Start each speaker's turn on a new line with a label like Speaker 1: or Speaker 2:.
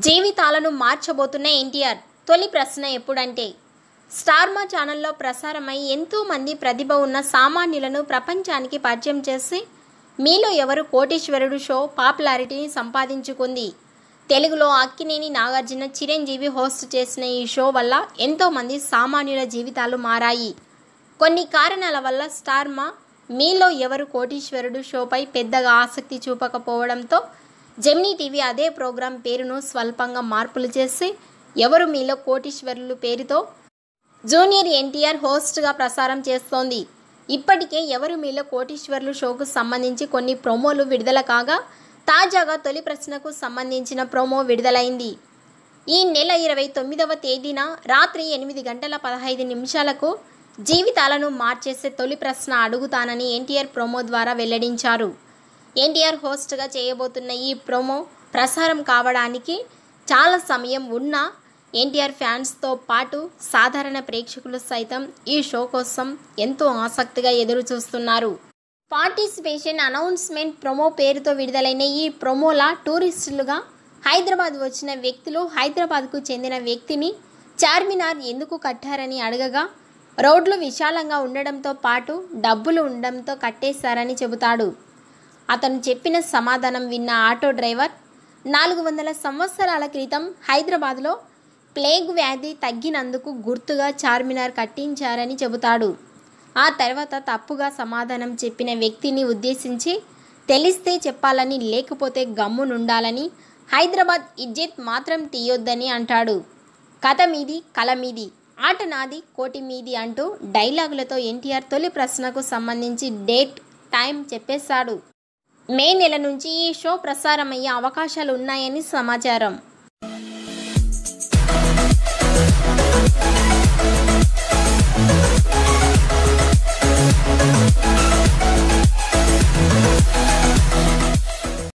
Speaker 1: జీవితాలను మార్చబోతున్న ఎన్టీఆర్ తొలి ప్రశ్న ఎప్పుడంటే స్టార్మా ఛానల్లో ప్రసారమై ఎంతో మంది ప్రతిభ ఉన్న సామాన్యులను ప్రపంచానికి పరిచయం చేసి మీలో ఎవరు కోటీశ్వరుడు షో పాపులారిటీని సంపాదించుకుంది తెలుగులో అక్కినేని నాగార్జున చిరంజీవి హోస్ట్ చేసిన ఈ షో వల్ల ఎంతోమంది సామాన్యుల జీవితాలు మారాయి కొన్ని కారణాల వల్ల స్టార్మా మీలో ఎవరు కోటీశ్వరుడు షోపై పెద్దగా ఆసక్తి చూపకపోవడంతో జెమినీ టీవీ అదే ప్రోగ్రాం పేరును స్వల్పంగా మార్పులు చేసి ఎవరు మీలో కోటీశ్వరులు పేరుతో జూనియర్ ఎన్టీఆర్ హోస్ట్గా ప్రసారం చేస్తోంది ఇప్పటికే ఎవరు మీలో కోటీశ్వర్లు షోకు సంబంధించి కొన్ని ప్రోమోలు విడుదల కాగా తాజాగా తొలి ప్రశ్నకు సంబంధించిన ప్రోమో విడుదలైంది ఈ నెల ఇరవై తొమ్మిదవ తేదీన రాత్రి ఎనిమిది గంటల పదహైదు నిమిషాలకు జీవితాలను మార్చేసే తొలి ప్రశ్న అడుగుతానని ఎన్టీఆర్ ప్రోమో ద్వారా వెల్లడించారు ఎన్టీఆర్ హోస్ట్గా చేయబోతున్న ఈ ప్రోమో ప్రసారం కావడానికి చాలా సమయం ఉన్నా ఎన్టీఆర్ ఫ్యాన్స్తో పాటు సాధారణ ప్రేక్షకులు సైతం ఈ షో కోసం ఎంతో ఆసక్తిగా ఎదురు చూస్తున్నారు పార్టిసిపేషన్ అనౌన్స్మెంట్ ప్రొమో పేరుతో విడుదలైన ఈ ప్రొమోలా టూరిస్టులుగా హైదరాబాద్ వచ్చిన వ్యక్తులు హైదరాబాద్కు చెందిన వ్యక్తిని చార్మినార్ ఎందుకు కట్టారని అడగగా రోడ్లు విశాలంగా ఉండడంతో పాటు డబ్బులు ఉండడంతో కట్టేశారని చెబుతాడు అతను చెప్పిన సమాధానం విన్న ఆటో డ్రైవర్ నాలుగు వందల సంవత్సరాల క్రితం హైదరాబాద్లో ప్లేగ్ వ్యాధి తగ్గినందుకు గుర్తుగా చార్మినార్ కట్టించారని చెబుతాడు ఆ తర్వాత తప్పుగా సమాధానం చెప్పిన వ్యక్తిని ఉద్దేశించి తెలిస్తే చెప్పాలని లేకపోతే గమ్మునుండాలని హైదరాబాద్ ఇజ్జత్ మాత్రం తీయొద్దని అంటాడు కథ మీది కల మీది ఆట నాది కోటి మీది అంటూ డైలాగులతో ఎన్టీఆర్ తొలి ప్రశ్నకు సంబంధించి డేట్ టైం చెప్పేశాడు మే నెల నుంచి ఈ షో ప్రసారమయ్యే అవకాశాలు ఉన్నాయని సమాచారం